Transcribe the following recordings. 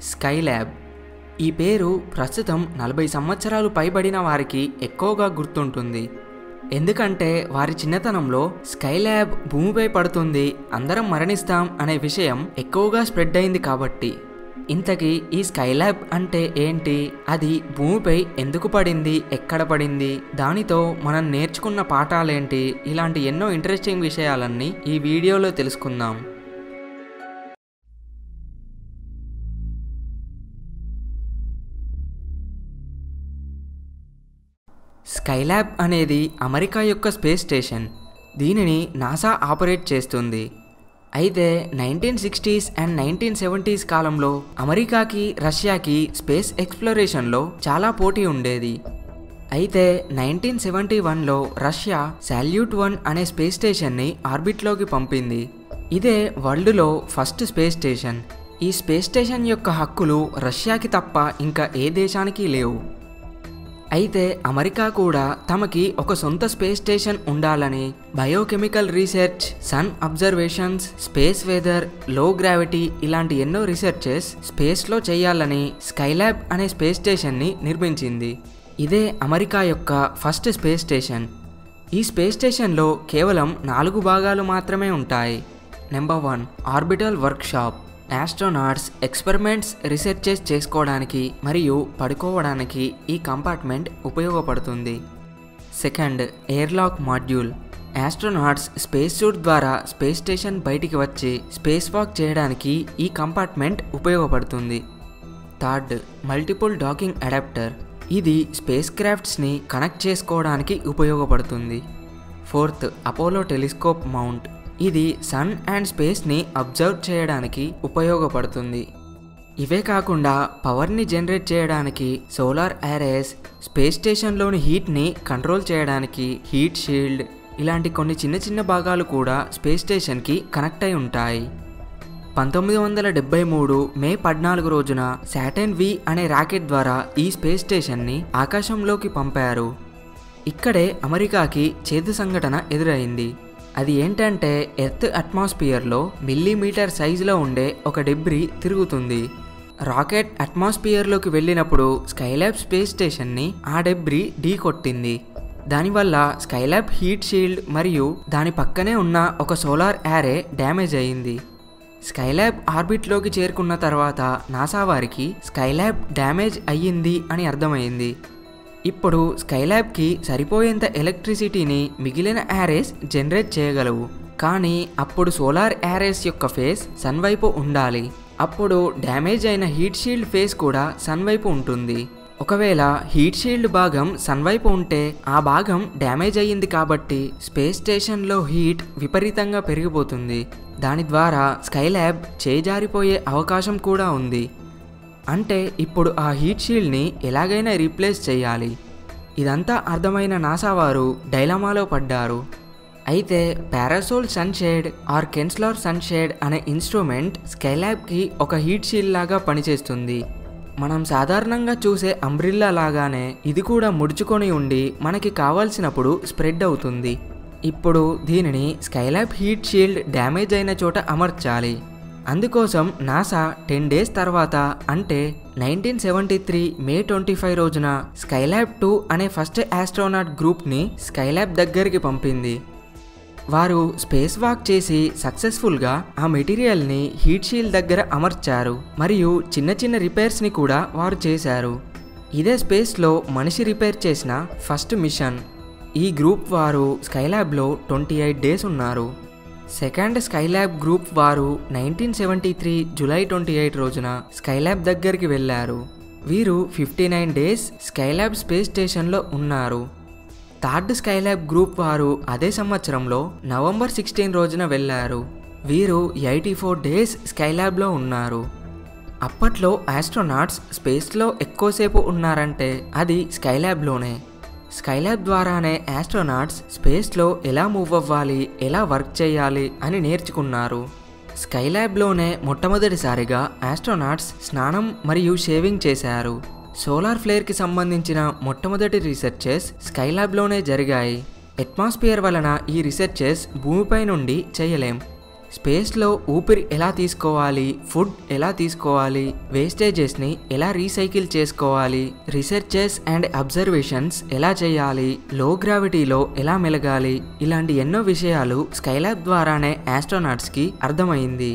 Skylab ఈ పేరు ప్రస్తుతం నలభై సంవత్సరాలు పైబడిన వారికి ఎక్కువగా గుర్తుంటుంది ఎందుకంటే వారి చిన్నతనంలో స్కైల్యాబ్ భూమిపై పడుతుంది అందరం మరణిస్తాం అనే విషయం ఎక్కువగా స్ప్రెడ్ అయింది కాబట్టి ఇంతకీ ఈ స్కైల్యాబ్ అంటే ఏంటి అది భూమిపై ఎందుకు పడింది ఎక్కడ పడింది దానితో మనం నేర్చుకున్న పాఠాలేంటి ఇలాంటి ఎన్నో ఇంట్రెస్టింగ్ విషయాలన్నీ ఈ వీడియోలో తెలుసుకుందాం స్కైల్యాబ్ అనేది అమెరికా యొక్క స్పేస్ స్టేషన్ దీనిని నాసా ఆపరేట్ చేస్తుంది అయితే nineteen sixties and nineteen seventies కాలంలో అమెరికాకి రష్యాకి స్పేస్ ఎక్స్ప్లోరేషన్లో చాలా పోటీ ఉండేది అయితే నైన్టీన్ సెవెంటీ వన్లో రష్యా శాల్యూట్ వన్ అనే స్పేస్ స్టేషన్ని ఆర్బిట్లోకి పంపింది ఇదే వరల్డ్లో ఫస్ట్ స్పేస్ స్టేషన్ ఈ స్పేస్ స్టేషన్ యొక్క హక్కులు రష్యాకి తప్ప ఇంకా ఏ దేశానికి లేవు అయితే అమెరికా కూడా తమకి ఒక సొంత స్పేస్ స్టేషన్ ఉండాలని biochemical research sun observations space weather low gravity ఇలాంటి ఎన్నో రీసెర్చెస్ స్పేస్లో చేయాలని స్కైల్యాబ్ అనే స్పేస్ స్టేషన్ని నిర్మించింది ఇదే అమెరికా యొక్క ఫస్ట్ స్పేస్ స్టేషన్ ఈ స్పేస్ స్టేషన్లో కేవలం నాలుగు భాగాలు మాత్రమే ఉంటాయి number one orbital workshop astronauts experiments researches చేసుకోవడానికి మరియు పడుకోవడానికి ఈ కంపార్ట్మెంట్ ఉపయోగపడుతుంది second airlock module astronauts space suit ద్వారా స్పేస్ స్టేషన్ బయటికి వచ్చి స్పేస్ వాక్ చేయడానికి ఈ కంపార్ట్మెంట్ ఉపయోగపడుతుంది థర్డ్ మల్టిపుల్ డాకింగ్ అడాప్టర్ ఇది స్పేస్ క్రాఫ్ట్స్ని కనెక్ట్ చేసుకోవడానికి ఉపయోగపడుతుంది ఫోర్త్ అపోలో టెలిస్కోప్ మౌంట్ ఇది సన్ అండ్ స్పేస్ని అబ్జర్వ్ చేయడానికి ఉపయోగపడుతుంది ఇవే కాకుండా పవర్ని జనరేట్ చేయడానికి సోలార్ యారేస్ స్పేస్ స్టేషన్లోని హీట్ని కంట్రోల్ చేయడానికి హీట్ షీల్డ్ ఇలాంటి కొన్ని చిన్న చిన్న భాగాలు కూడా స్పేస్ స్టేషన్కి కనెక్ట్ అయి ఉంటాయి పంతొమ్మిది వందల డెబ్బై మూడు మే పద్నాలుగు రోజున శాటన్ వి అనే రాకెట్ ద్వారా ఈ స్పేస్ స్టేషన్ని ఆకాశంలోకి పంపారు ఇక్కడే అమెరికాకి చేదు సంఘటన ఎదురైంది అది ఏంటంటే ఎర్త్ అట్మాస్ఫియర్లో మిల్లీమీటర్ సైజులో ఉండే ఒక డెబ్రి తిరుగుతుంది రాకెట్ అట్మాస్ఫియర్లోకి వెళ్ళినప్పుడు స్కైలాబ్ స్పేస్ స్టేషన్ని ఆ డెబ్రి ఢీ కొట్టింది దానివల్ల స్కైలాబ్ హీట్ షీల్డ్ మరియు దాని పక్కనే ఉన్న ఒక సోలార్ యారే డ్యామేజ్ అయింది స్కైలాబ్ ఆర్బిట్లోకి చేరుకున్న తర్వాత నాసా వారికి స్కైలాబ్ డ్యామేజ్ అయ్యింది అని అర్థమైంది ఇప్పుడు స్కైలాబ్కి సరిపోయేంత ఎలక్ట్రిసిటీని మిగిలిన యారేస్ జనరేట్ చేయగలవు కానీ అప్పుడు సోలార్ యారేస్ యొక్క ఫేస్ సన్ వైపు ఉండాలి అప్పుడు డ్యామేజ్ అయిన హీట్ షీల్డ్ ఫేస్ కూడా సన్ వైపు ఉంటుంది ఒకవేళ హీట్ షీల్డ్ భాగం సన్ వైపు ఉంటే ఆ భాగం డ్యామేజ్ అయ్యింది కాబట్టి స్పేస్ స్టేషన్లో హీట్ విపరీతంగా పెరిగిపోతుంది దాని ద్వారా స్కైల్యాబ్ చేజారిపోయే అవకాశం కూడా ఉంది అంటే ఇప్పుడు ఆ హీట్ షీల్డ్ని ఎలాగైనా రీప్లేస్ చేయాలి ఇదంతా అర్థమైన నాసా వారు డైలమాలో పడ్డారు అయితే పారాసోల్ సన్షేడ్ ఆర్ కెన్స్లార్ సన్షేడ్ అనే ఇన్స్ట్రుమెంట్ స్కైలాబ్కి ఒక హీట్ షీల్డ్ లాగా పనిచేస్తుంది మనం సాధారణంగా చూసే అంబ్రిల్లా లాగానే ఇది కూడా ముడుచుకొని ఉండి మనకి కావాల్సినప్పుడు స్ప్రెడ్ అవుతుంది ఇప్పుడు దీనిని స్కైలాబ్ హీట్ షీల్డ్ డ్యామేజ్ అయిన చోట అమర్చాలి అందుకోసం నాసా టెన్ డేస్ తర్వాత అంటే nineteen seventy three May twenty five రోజున స్కైలాబ్ టూ అనే ఫస్ట్ ఆస్ట్రోనాట్ గ్రూప్ని స్కైలాబ్ దగ్గరికి పంపింది వారు స్పేస్ వాక్ చేసి సక్సెస్ఫుల్గా ఆ మెటీరియల్ని హీట్ షీల్డ్ దగ్గర అమర్చారు మరియు చిన్న చిన్న రిపేర్స్ని కూడా వారు చేశారు ఇదే స్పేస్లో మనిషి రిపేర్ చేసిన ఫస్ట్ మిషన్ ఈ గ్రూప్ వారు స్కైలాబ్లో ట్వంటీ ఎయిట్ డేస్ ఉన్నారు సెకండ్ స్కైలాబ్ గ్రూప్ వారు nineteen seventy three July twenty eight రోజున స్కైలాబ్ దగ్గరికి వెళ్ళారు వీరు fifty nine days Skylab space స్టేషన్లో ఉన్నారు థర్డ్ స్కైలాబ్ గ్రూప్ వారు అదే సంవత్సరంలో నవంబర్ సిక్స్టీన్ రోజున వెళ్ళారు వీరు ఎయిటీ ఫోర్ డేస్ స్కైలాబ్లో ఉన్నారు అప్పట్లో ఆస్ట్రోనాట్స్ స్పేస్లో ఎక్కువసేపు ఉన్నారంటే అది స్కైలాబ్లోనే స్కైలాబ్ ద్వారానే ఆస్ట్రోనాట్స్ స్పేస్లో ఎలా మూవ్ అవ్వాలి ఎలా వర్క్ చేయాలి అని నేర్చుకున్నారు స్కైలాబ్లోనే మొట్టమొదటిసారిగా ఆస్ట్రోనాట్స్ స్నానం మరియు షేవింగ్ చేశారు సోలార్ ఫ్లేర్కి సంబంధించిన మొట్టమొదటి రీసెర్చెస్ స్కైలాబ్లోనే జరిగాయి అట్మాస్ఫియర్ వలన ఈ రీసెర్చెస్ భూమిపై నుండి చేయలేం స్పేస్లో ఊపిరి ఎలా తీసుకోవాలి ఫుడ్ ఎలా తీసుకోవాలి వేస్టేజెస్ని ఎలా రీసైకిల్ చేసుకోవాలి రీసెర్చెస్ అండ్ అబ్జర్వేషన్స్ ఎలా చేయాలి లో గ్రావిటీలో ఎలా మెలగాలి ఇలాంటి ఎన్నో విషయాలు స్కైలాబ్ ద్వారానే ఆస్ట్రోనాట్స్కి అర్థమైంది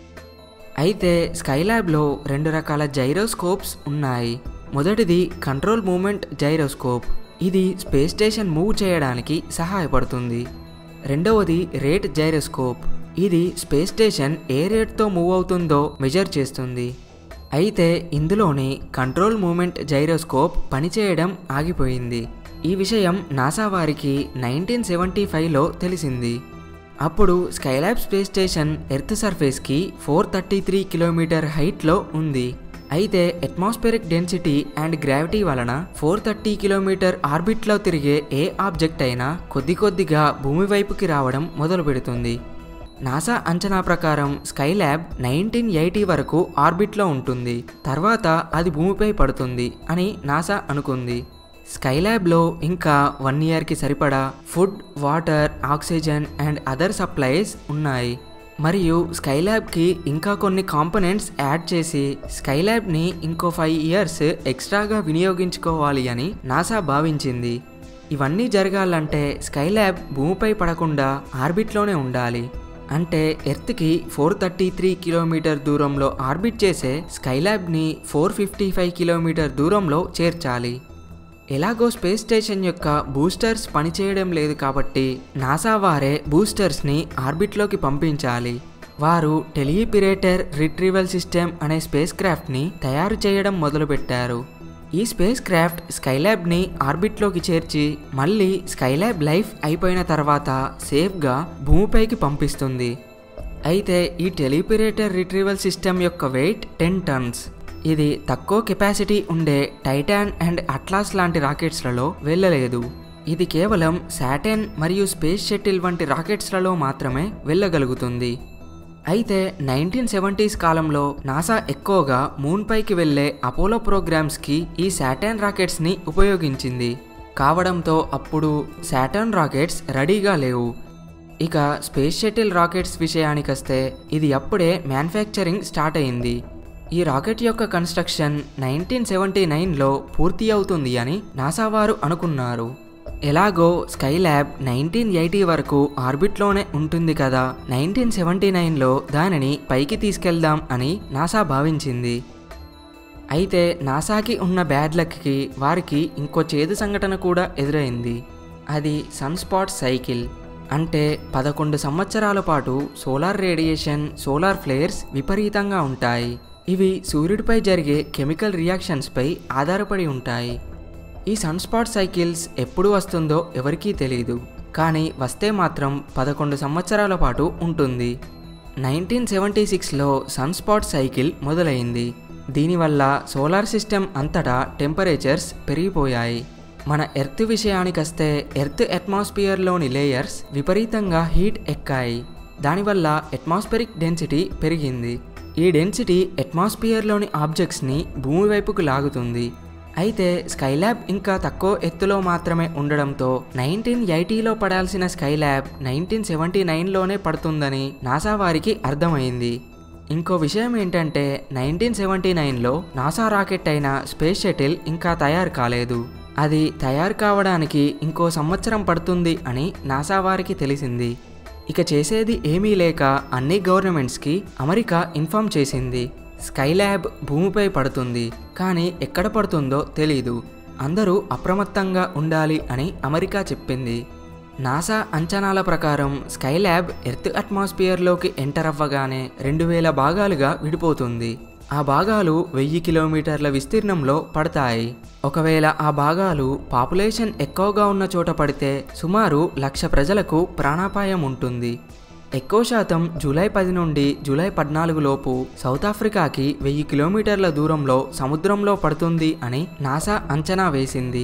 అయితే స్కైలాబ్లో రెండు రకాల జైరోస్కోప్స్ ఉన్నాయి మొదటిది కంట్రోల్ మూమెంట్ జైరోస్కోప్ ఇది స్పేస్ స్టేషన్ మూవ్ చేయడానికి సహాయపడుతుంది రెండవది రేట్ జైరోస్కోప్ ఇది స్పేస్ స్టేషన్ ఏ రేట్తో మూవ్ అవుతుందో మెజర్ చేస్తుంది అయితే ఇందులోని కంట్రోల్ మూమెంట్ జైరోస్కోప్ పనిచేయడం ఆగిపోయింది ఈ విషయం నాసా వారికి నైన్టీన్ సెవెంటీ ఫైవ్లో తెలిసింది అప్పుడు స్కైలాబ్ స్పేస్ స్టేషన్ ఎర్త్ సర్ఫేస్కి ఫోర్ థర్టీ త్రీ కిలోమీటర్ హైట్లో ఉంది అయితే అట్మాస్ఫిరిక్ డెన్సిటీ అండ్ గ్రావిటీ వలన ఫోర్ థర్టీ కిలోమీటర్ ఆర్బిట్లో తిరిగే ఏ ఆబ్జెక్ట్ అయినా కొద్ది కొద్దిగా భూమి వైపుకి రావడం మొదలు పెడుతుంది నాసా అంచనా ప్రకారం స్కైలాబ్ నైన్టీన్ ఎయిటీ వరకు ఆర్బిట్లో ఉంటుంది తర్వాత అది భూమిపై పడుతుంది అని నాసా అనుకుంది స్కైలాబ్లో ఇంకా వన్ ఇయర్కి సరిపడా food water oxygen and other supplies ఉన్నాయి మరియు స్కైలాబ్కి ఇంకా కొన్ని కాంపనెంట్స్ యాడ్ చేసి స్కైలాబ్ని ఇంకో ఫైవ్ ఇయర్స్ ఎక్స్ట్రాగా వినియోగించుకోవాలి అని నాసా భావించింది ఇవన్నీ జరగాలంటే స్కైలాబ్ భూమిపై పడకుండా ఆర్బిట్లోనే ఉండాలి అంటే ఎర్త్కి ఫోర్ థర్టీ త్రీ కిలోమీటర్ దూరంలో ఆర్బిట్ చేసే స్కైలాబ్ని ఫోర్ ఫిఫ్టీ ఫైవ్ కిలోమీటర్ దూరంలో చేర్చాలి ఎలాగో స్పేస్ స్టేషన్ యొక్క బూస్టర్స్ పనిచేయడం లేదు కాబట్టి నాసా వారే బూస్టర్స్ని ఆర్బిట్లోకి పంపించాలి వారు టెలిపిరేటర్ రిట్రీవల్ సిస్టమ్ అనే స్పేస్ క్రాఫ్ట్ని తయారు చేయడం మొదలుపెట్టారు ఈ స్పేస్ క్రాఫ్ట్ స్కైలాబ్ని ఆర్బిట్లోకి చేర్చి మళ్ళీ స్కైలాబ్ లైఫ్ అయిపోయిన తర్వాత సేఫ్గా భూమిపైకి పంపిస్తుంది అయితే ఈ టెలిపిరేటర్ రిట్రీవల్ సిస్టమ్ యొక్క వెయిట్ టెన్ టన్స్ ఇది తక్కువ కెపాసిటీ ఉండే టైటాన్ అండ్ అట్లాస్ లాంటి రాకెట్స్లలో వెళ్ళలేదు ఇది కేవలం శాటెన్ మరియు స్పేస్ షటిల్ వంటి రాకెట్స్లలో మాత్రమే వెళ్ళగలుగుతుంది అయితే నైన్టీన్ సెవెంటీస్ కాలంలో నాసా ఎక్కువగా మూన్ పైకి వెళ్లే అపోలో ప్రోగ్రామ్స్కి ఈ శాటర్న్ రాకెట్స్ని ఉపయోగించింది కావడంతో అప్పుడు శాటర్న్ రాకెట్స్ రెడీగా లేవు ఇక స్పేస్ షటిల్ రాకెట్స్ విషయానికొస్తే ఇది అప్పుడే మ్యానుఫ్యాక్చరింగ్ స్టార్ట్ అయింది ఈ రాకెట్ యొక్క కన్స్ట్రక్షన్ నైన్టీన్ సెవెంటీ నైన్లో పూర్తి అవుతుంది అని నాసా వారు అనుకున్నారు ఎలాగో స్కైలాబ్ నైన్టీన్ ఎయిటీ వరకు ఆర్బిట్లోనే ఉంటుంది కదా నైన్టీన్ సెవెంటీ నైన్లో దానిని పైకి తీసుకెళ్దాం అని నాసా భావించింది అయితే నాసాకి ఉన్న బ్యాడ్ లక్కి వారికి ఇంకో చేదు సంఘటన కూడా ఎదురైంది అది సన్ స్పాట్ సైకిల్ అంటే పదకొండు సంవత్సరాల పాటు సోలార్ రేడియేషన్ సోలార్ ఫ్లేర్స్ విపరీతంగా ఉంటాయి ఇవి సూర్యుడిపై జరిగే కెమికల్ రియాక్షన్స్పై ఆధారపడి ఉంటాయి ఈ సన్ స్పాట్ సైకిల్స్ ఎప్పుడు వస్తుందో ఎవరికీ తెలియదు కానీ వస్తే మాత్రం పదకొండు సంవత్సరాల పాటు ఉంటుంది నైన్టీన్ సెవెంటీ సిక్స్లో సన్ స్పాట్ సైకిల్ మొదలైంది దీనివల్ల సోలార్ సిస్టమ్ అంతటా టెంపరేచర్స్ పెరిగిపోయాయి మన ఎర్త్ విషయానికొస్తే ఎర్త్ అట్మాస్ఫియర్లోని లేయర్స్ విపరీతంగా హీట్ ఎక్కాయి దానివల్ల అట్మాస్ఫిరిక్ డెన్సిటీ పెరిగింది ఈ డెన్సిటీ అట్మాస్ఫియర్లోని ఆబ్జెక్ట్స్ని భూమి వైపుకు లాగుతుంది అయితే స్కైలాబ్ ఇంకా తక్కువ ఎత్తులో మాత్రమే ఉండడంతో నైన్టీన్ ఎయిటీలో పడాల్సిన స్కైలాబ్ నైన్టీన్ సెవెంటీ నైన్లోనే పడుతుందని నాసా వారికి అర్థమైంది ఇంకో విషయం ఏంటంటే నైన్టీన్ సెవెంటీ నైన్లో నాసా రాకెట్ అయిన స్పేస్ షటిల్ ఇంకా తయారు కాలేదు అది తయారు కావడానికి ఇంకో సంవత్సరం పడుతుంది అని నాసా వారికి తెలిసింది ఇక చేసేది ఏమీ లేక అన్ని గవర్నమెంట్స్కి అమెరికా ఇన్ఫామ్ చేసింది స్కైలాబ్ భూమిపై పడుతుంది కానీ ఎక్కడ పడుతుందో తెలీదు అందరూ అప్రమత్తంగా ఉండాలి అని అమెరికా చెప్పింది నాసా అంచనాల ప్రకారం స్కైలాబ్ ఎర్త్ అట్మాస్ఫియర్లోకి ఎంటర్ అవ్వగానే రెండు వేల భాగాలుగా విడిపోతుంది ఆ భాగాలు వెయ్యి కిలోమీటర్ల విస్తీర్ణంలో పడతాయి ఒకవేళ ఆ భాగాలు పాపులేషన్ ఎక్కువగా ఉన్న చోట పడితే సుమారు లక్ష ప్రజలకు ప్రాణాపాయం ఉంటుంది ఎక్కువ శాతం జూలై పది నుండి జూలై పద్నాలుగు లోపు సౌత్ ఆఫ్రికాకి వెయ్యి కిలోమీటర్ల దూరంలో సముద్రంలో పడుతుంది అని నాసా అంచనా వేసింది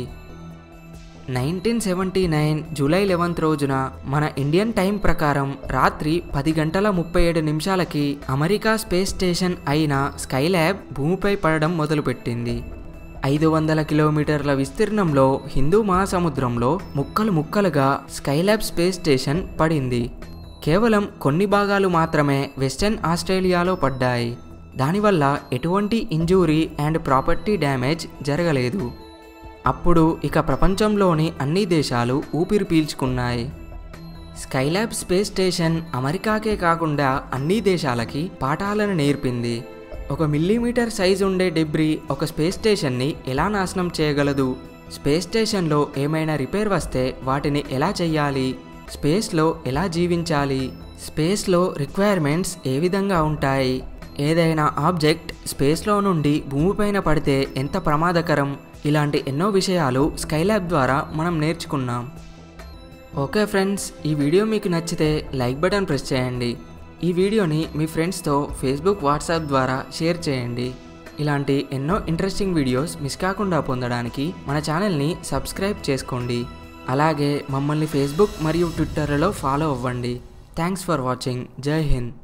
nineteen seventy nine July eleventh రోజున మన ఇండియన్ టైం ప్రకారం రాత్రి పది గంటల ముప్పై ఏడు నిమిషాలకి అమెరికా స్పేస్ స్టేషన్ అయిన స్కైలాబ్ భూమిపై పడడం మొదలుపెట్టింది ఐదు వందల కిలోమీటర్ల విస్తీర్ణంలో హిందూ మహాసముద్రంలో ముక్కలు ముక్కలుగా స్కైలాబ్ స్పేస్ స్టేషన్ పడింది కేవలం కొన్ని భాగాలు మాత్రమే వెస్టర్న్ ఆస్ట్రేలియాలో పడ్డాయి దానివల్ల ఎటువంటి ఇంజూరీ అండ్ ప్రాపర్టీ డ్యామేజ్ జరగలేదు అప్పుడు ఇక ప్రపంచంలోని అన్ని దేశాలు ఊపిరి పీల్చుకున్నాయి స్కైలాబ్ స్పేస్ స్టేషన్ అమెరికాకే కాకుండా అన్ని దేశాలకి పాఠాలను నేర్పింది ఒక మిల్లీమీటర్ సైజు ఉండే డెబ్రీ ఒక స్పేస్ స్టేషన్ని ఎలా నాశనం చేయగలదు స్పేస్ స్టేషన్లో ఏమైనా రిపేర్ వస్తే వాటిని ఎలా చెయ్యాలి స్పేస్లో ఎలా జీవించాలి స్పేస్లో రిక్వైర్మెంట్స్ ఏ విధంగా ఉంటాయి ఏదైనా ఆబ్జెక్ట్ స్పేస్లో నుండి భూమిపైన పడితే ఎంత ప్రమాదకరం ఇలాంటి ఎన్నో విషయాలు స్కైలాబ్ ద్వారా మనం నేర్చుకున్నాం ఓకే ఫ్రెండ్స్ ఈ వీడియో మీకు నచ్చితే లైక్ బటన్ ప్రెస్ చేయండి ఈ వీడియోని మీ ఫ్రెండ్స్తో ఫేస్బుక్ వాట్సాప్ ద్వారా షేర్ చేయండి ఇలాంటి ఎన్నో ఇంట్రెస్టింగ్ వీడియోస్ మిస్ కాకుండా పొందడానికి మన ఛానల్ని సబ్స్క్రైబ్ చేసుకోండి అలాగే మమ్మల్ని ఫేస్బుక్ మరియు ట్విట్టర్లో ఫాలో అవ్వండి థ్యాంక్స్ ఫర్ వాచింగ్ జై హింద్